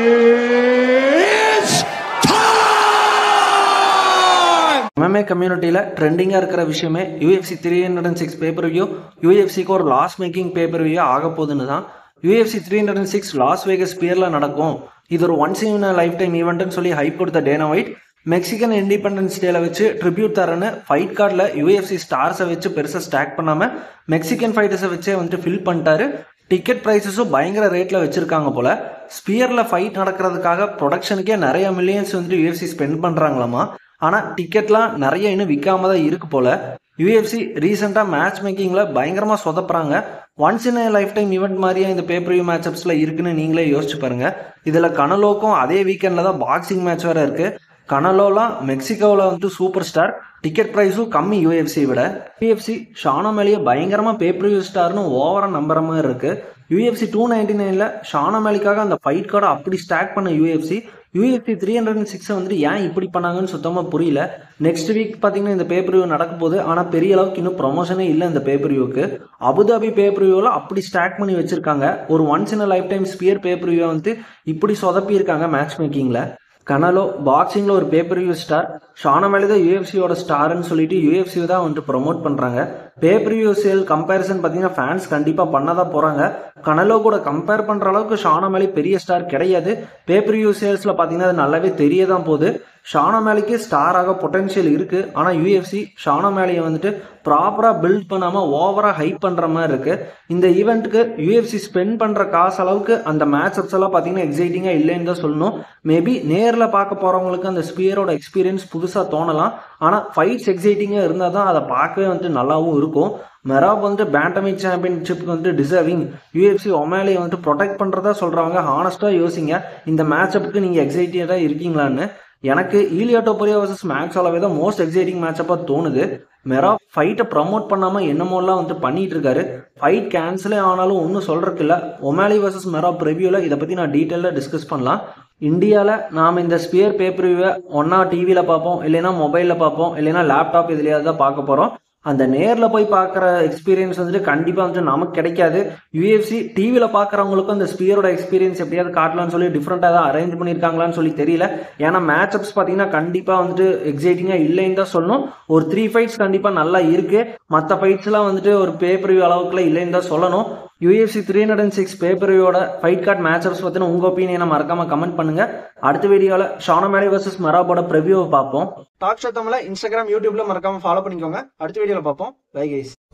It's time! MMA கம்யூனிட்டியில் ட்ரெண்டிங்காக இருக்கிற விஷயமே UFC three hundred and six pay per view யூஎஃப்சிக்கு ஒரு லாஸ் மேக்கிங் பேப்பர் வியூ ஆக போகுதுன்னு தான் UFC three hundred and six Las Vegas பியரில் நடக்கும் இது ஒரு ஒன்ஸ் இன் லைஃப் டைம் ஈவெண்ட்னு சொல்லி ஹைப் கொடுத்த டேனா ஒயிட் மெக்சிகன் இண்டிபெண்டன்ஸ் டேல வச்சு ட்ரிபியூட் தரேன்னு ஃபைட் கார்டில் யூஎஃப்சி ஸ்டார்ஸை வச்சு பெருசாக ஸ்டாக் பண்ணாமல் மெக்சிகன் ஃபைட்டர்ஸை வச்சே வந்துட்டு ஃபில் பண்ணிட்டாரு டிக்கெட் ப்ரைஸஸும் பயங்கர ரேட்டில் வச்சுருக்காங்க போல் ஸ்பியரில் ஃபைட் நடக்கிறதுக்காக ப்ரொடக்ஷனுக்கே நிறைய மில்லியன்ஸ் வந்துட்டு யூஎஃப்சி ஸ்பெண்ட் பண்ணுறாங்களாமா ஆனால் டிக்கெட்லாம் நிறைய இன்னும் விற்காம தான் இருக்கு போல் யூஎஃப்சி ரீசெண்டாக மேட்ச் மேக்கிங்கில் பயங்கரமாக சொதப்புறாங்க once in lifetime event மாதிரியே இந்த பேப்பர் வியூ மேட்சப்ஸில் இருக்குன்னு நீங்களே யோசிச்சு பாருங்க இதில் கனலோக்கும் அதே வீக்கெண்டில் தான் பாக்ஸிங் மேட்ச் வேறு இருக்குது கனலோலாம் மெக்சிகோவில் வந்துட்டு சூப்பர் ஸ்டார் டிக்கெட் ப்ரைஸும் கம்மி யூஎஃப்சி விட யூஎஃப்சி ஷானா மேலேயே பயங்கரமாக பேப்பர் வியூ ஸ்டார்னு ஓவராக நம்புற மாதிரி இருக்கு யூஎஃப்சி டூ நைன்டி நைனில் ஷானா மேலிக்காக அந்த ஃபைட் கார்டை அப்படி ஸ்டாக் பண்ண UFC UFC three hundred and சிக்ஸை வந்துட்டு ஏன் இப்படி பண்ணாங்கன்னு சுத்தமாக புரியல நெக்ஸ்ட் வீக் பார்த்தீங்கன்னா இந்த பேப்பர் வியூ நடக்க போகுது ஆனால் பெரிய அளவுக்கு இன்னும் ப்ரொமோஷனே இல்லை இந்த பேப்பர் வியூக்கு அபுதாபி பேப்பர் வியூவில் அப்படி ஸ்டாக் பண்ணி வச்சிருக்காங்க ஒரு once in lifetime sphere pay per வியூவை வந்து இப்படி சொதப்பி இருக்காங்க மேட்ச் மேக்கிங்கில் கனலோ பாக்ஸிங்கில் ஒரு பேப்பர் வியூ ஸ்டார் ஷானா மேலே தான் யூஎஃப்சியோட ஸ்டார்னு சொல்லிட்டு யூஎஃப்சி தான் வந்துட்டு ப்ரொமோட் பண்ணுறாங்க பேப்பர் வியூ சேல் கம்பேரிசன் பார்த்தீங்கன்னா ஃபேன்ஸ் கண்டிப்பாக பண்ண தான் போகிறாங்க கனலோ கூட கம்பேர் பண்ணுற அளவுக்கு ஷானா மேலே பெரிய ஸ்டார் கிடையாது பேப்பர் வியூ சேல்ஸில் பார்த்தீங்கன்னா அது நல்லாவே தெரிய தான் போகுது ஷானா மேலேக்கு ஸ்டாராக பொட்டன்ஷியல் இருக்குது ஆனால் யூஎஃப்சி ஷானா மேலேயை வந்துட்டு ப்ராப்பராக பில்ட் பண்ணாமல் ஓவராக ஹைப் பண்ணுற மாதிரி இருக்குது இந்த ஈவெண்ட்டுக்கு யூஎஃப்சி ஸ்பெண்ட் பண்ணுற காசு அளவுக்கு அந்த மேட்சப்ஸ் எல்லாம் பார்த்தீங்கன்னா எக்ஸைட்டிங்காக இல்லைன்னு தான் சொல்லணும் மேபி நேரில் பார்க்க போகிறவங்களுக்கு அந்த ஸ்பியரோட எக்ஸ்பீரியன்ஸ் புதுசாக தோணலாம் ஆனால் ஃபைட்ஸ் எக்ஸைட்டிங்காக இருந்தால் தான் அதை பார்க்கவே வந்துட்டு நல்லாவும் இருக்கும் மெராப் வந்துட்டு பேண்டமிக் சாம்பியன்ஷிப்க்கு வந்துட்டு டிசர்விங் யூஎஃப்சி ஒமேலியை வந்துட்டு ப்ரொடெக்ட் பண்ணுறதா சொல்கிறவங்க ஹானஸ்ட்டாக யோசிங்க இந்த மேட்சப்புக்கு நீங்கள் எக்ஸைட்டடாக இருக்கீங்களான்னு எனக்கு ஈலியாட்டோ பொரியா வர்சஸ் மேக்ஸ் அளவே தான் மோஸ்ட் எக்ஸைட்டிங் மேட்சப்பாக தோணுது மெரா ஃபைட்டை ப்ரமோட் பண்ணாமல் என்னமோலாம் வந்து பண்ணிட்டு இருக்காரு ஃபைட் கேன்சலே ஆனாலும் ஒன்றும் சொல்கிறதுக்கு இல்லை ஒமாலி வர்சஸ் மெரா ப்ரிவியூவில் இதை பற்றி நான் டீட்டெயிலாக டிஸ்கஸ் பண்ணலாம் இந்தியாவில் நாம் இந்த ஸ்பியர் பேப்பர் வியூவை ஒன்றா டிவியில் பார்ப்போம் இல்லைன்னா மொபைலில் பார்ப்போம் இல்லைன்னா லேப்டாப் இதுலையாவது தான் பார்க்க போகிறோம் அந்த நேரில் போய் பார்க்குற எக்ஸ்பீரியன்ஸ் வந்துட்டு கண்டிப்பாக வந்துட்டு நமக்கு கிடைக்காது யூஎஃப்சி டிவியில் பார்க்குறவங்களுக்கும் அந்த ஸ்பியரோட எக்ஸ்பீரியன்ஸ் எப்படியாவது காட்டலாம்னு சொல்லி டிஃப்ரெண்ட்டாக தான் அரேஞ்ச் பண்ணியிருக்காங்களான்னு சொல்லி தெரியல ஏன்னா மேட்சப்ஸ் பார்த்தீங்கன்னா கண்டிப்பாக வந்துட்டு எக்ஸைட்டிங்காக இல்லைன்னு தான் சொல்லணும் ஒரு த்ரீ ஃபைட்ஸ் கண்டிப்பாக நல்லா இருக்குது மற்ற ஃபைட்ஸ்லாம் வந்துட்டு ஒரு பேப்பர் வியூ அளவுக்குலாம் இல்லைன்னு தான் சொல்லணும் UFC three hundred and six pay per வியூவோட ஃபைட் கார்ட் மேட்சப்ஸ் பற்றின உங்கள் ஒப்பீனியனை மறக்காம கமெண்ட் பண்ணுங்க அடுத்த வீடியோவில் ஷானமேரி வர்சஸ் மெராபோட ப்ரிவியூவை பார்ப்போம் டாக் ஷோ தமிழ இன்ஸ்டாகிராம் யூடியூப்ல மறக்காம ஃபாலோ பண்ணிக்கோங்க அடுத்த வீடியோவில் பார்ப்போம் பை கைஸ்